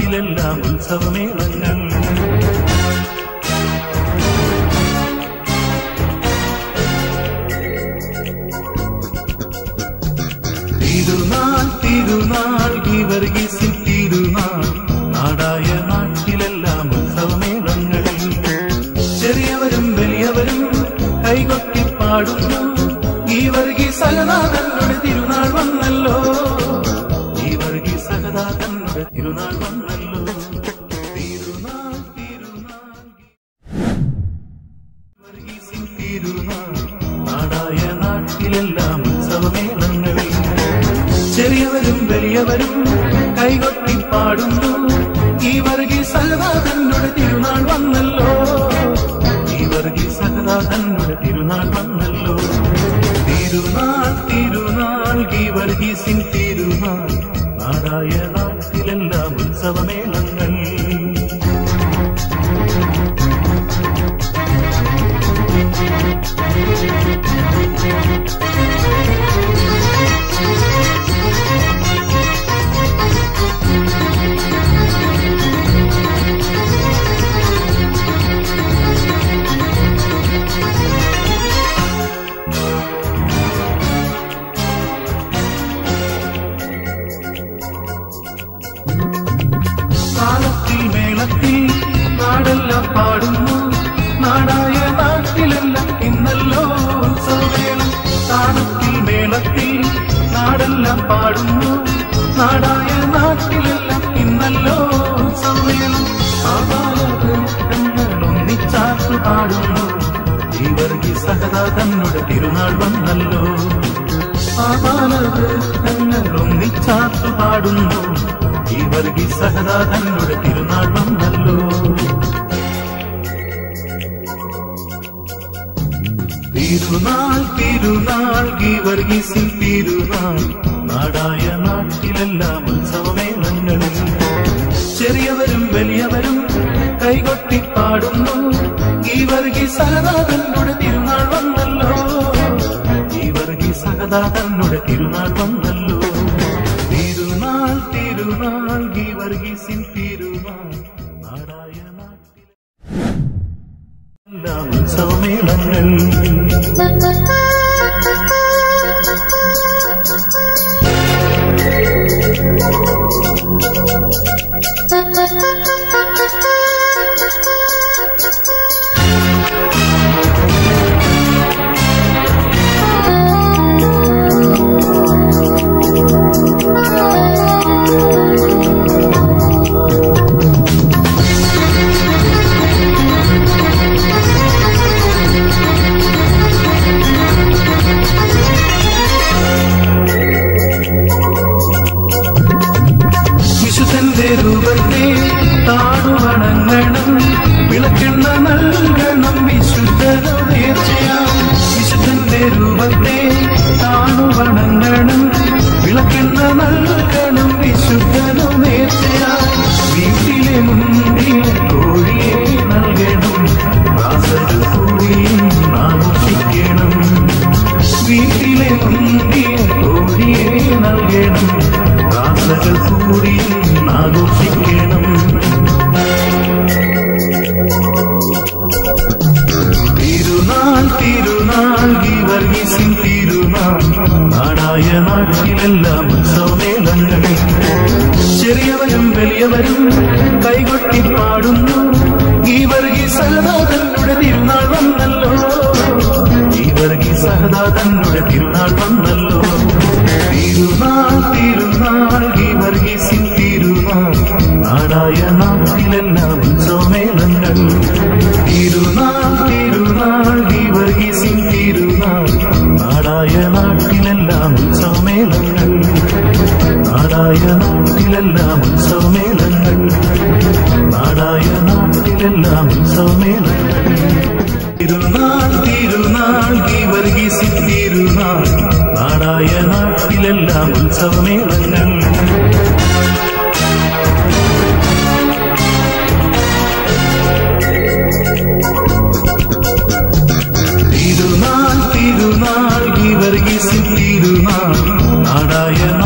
നാട്ടിലെല്ലാം ഉത്സവമേളങ്ങൾ തിരുനാൾ തിരുനാൾ ഗീവർഗീസിൻ തിരുനാൾ നാടായ നാട്ടിലെല്ലാം ഉത്സവമേളങ്ങൾ ചെറിയവരും വലിയവരും കൈകൊട്ടി പാടുന്നു ഈ വർഗി സഹനാഥങ്ങളുടെ തിരുനാൾ വന്നല്ലോ ഈ വർഗി സഹനാഥങ്ങളുടെ തിരുനാൾ വന്നല്ലോ തിരുനാൾ തിരുനാൾ വർഗീസിൻ തിരുനാൾ നാടായ നാട്ടിലെല്ലാം ഉത്സവമേളങ്ങളിൽ ചെറിയവരും വലിയവരും കൈകൊട്ടി പാടുന്നു ഈ വർഗി സഹനാഥങ്ങളുടെ തിരുനാൾ വന്നല്ലോ ഈ വർഗി സഹനാഥങ്ങളുടെ തിരുനാൾ വന്നല്ലോ തിരുനാൾ തിരുനാൾ ഈ വർഗീസിൻ തിരുനാൾ നാടായ നാട്ടിലെല്ലാം ഉത്സവമേളങ്ങൾ താളത്തിൽ മേളത്തിൽ നാടെല്ലാം പാടുന്നു നാടായ നാട്ടിലെല്ലാം ഇന്നല്ലോ ഉത്സവമേളം താളത്തിൽ മേളത്തിൽ നാടെല്ലാം പാടുന്നു നാടായ നാട്ടിലെല്ലാം ഇന്നല്ലോ ഉത്സവമേളം ഒന്നിച്ചാത്തു പാടുന്നു ഈ വർഗി സഹതാ തന്നുടെ തിരുനാൾ വന്നല്ലോ ആപാലങ്ങൾ ഒന്നിച്ചാത്തു പാടുന്നു ഈ വർഗി സഹതാ തന്നുടെ തിരുനാൾ വന്നല്ലോ തിരുനാൾ തിരുനാൾ ഈ വർഗീസിൻ തിരുനാൾ നാടായ നാട്ടിലെല്ലാം ഉത്സവമേളങ്ങളിൽ ചെറിയവരും വലിയവരും കൈകൊട്ടി പാടുന്നു ഈ വർഗി സഹതാ തന്നുടെ തിരുനാൾ വന്നല്ലോ ഈ വർഗി സഹതാ തന്നുടെ തിരുനാൾ വന്നല്ലോ തിരുനാൾ തിരുനാൾ ഈ വർഗീസിൻ തിരുനാൾ നാടായ നാട്ടിലെ എല്ലാം ഉത്സവമേളങ്ങൾ വിശുദ്ധന്റെ രൂപത്തെ താടുവണങ്ങണം വിളക്കെണ്ണ നൽകണം വിശുദ്ധനോ നേർച്ചയാം വിശുദ്ധന്റെ രൂപത്തെ താടുവണങ്ങണം വിളക്കെണ്ണ നൽകണം വിശുദ്ധനോ നേർച്ചയാം വീട്ടിലെ മുന്നിൽ കോഴിയെ നൽകണം ദാസര് കൂടിയും ആഘോഷിക്കണം വീട്ടിലെ മുന്നിൽ കോഴിയെ നൽകണം ദാസകൾ കൂടിയും ആഘോഷിക്കണം തിരുനാൾ തിരുനാൾ ഈ വർഗീസിൻ തിരുനാൾ നാടായ നാട്ടിലെല്ലാം ഉത്സവമേളങ്ങളിൽ ചെറിയവരും വലിയവരും കൈകൊട്ടി പാടുന്നു ഈ വർഗി സഹദാതങ്ങളുടെ തിരുനാൾ വന്നല്ലോ ഈ വർഗി സഹദാതങ്ങളുടെ തിരുനാൾ വന്നല്ലോ തിരുനാൾ തിരുനാൾ ഈ വർഗീസിൻ തിരുനാൾ നാടായ നാട്ടിലെല്ലാം ഉത്സവമേളങ്ങൾ തിരുനാൾ തിരുനാൾ ഈ വർഗീസിൻ തിരുനാൾ നാടായ നാട്ടിലെല്ലാം ഉത്സവമേളങ്ങൾ നാടായ നാട്ടിലെല്ലാം ഉത്സവമേളങ്ങൾ നാടായ നാട്ടിലെല്ലാം ഉത്സവമേളങ്ങൾ തിരുനാൾ തിരുനാൾ ഈ വർഗീസിൻ തിരുനാൾ നാടായ നാട്ടിലെല്ലാം ഉത്സവമേളങ്ങൾ തിരുനാൾ തിരുനാൾ ഈ വർഗീസിൻ തിരുനാൾ നാടായ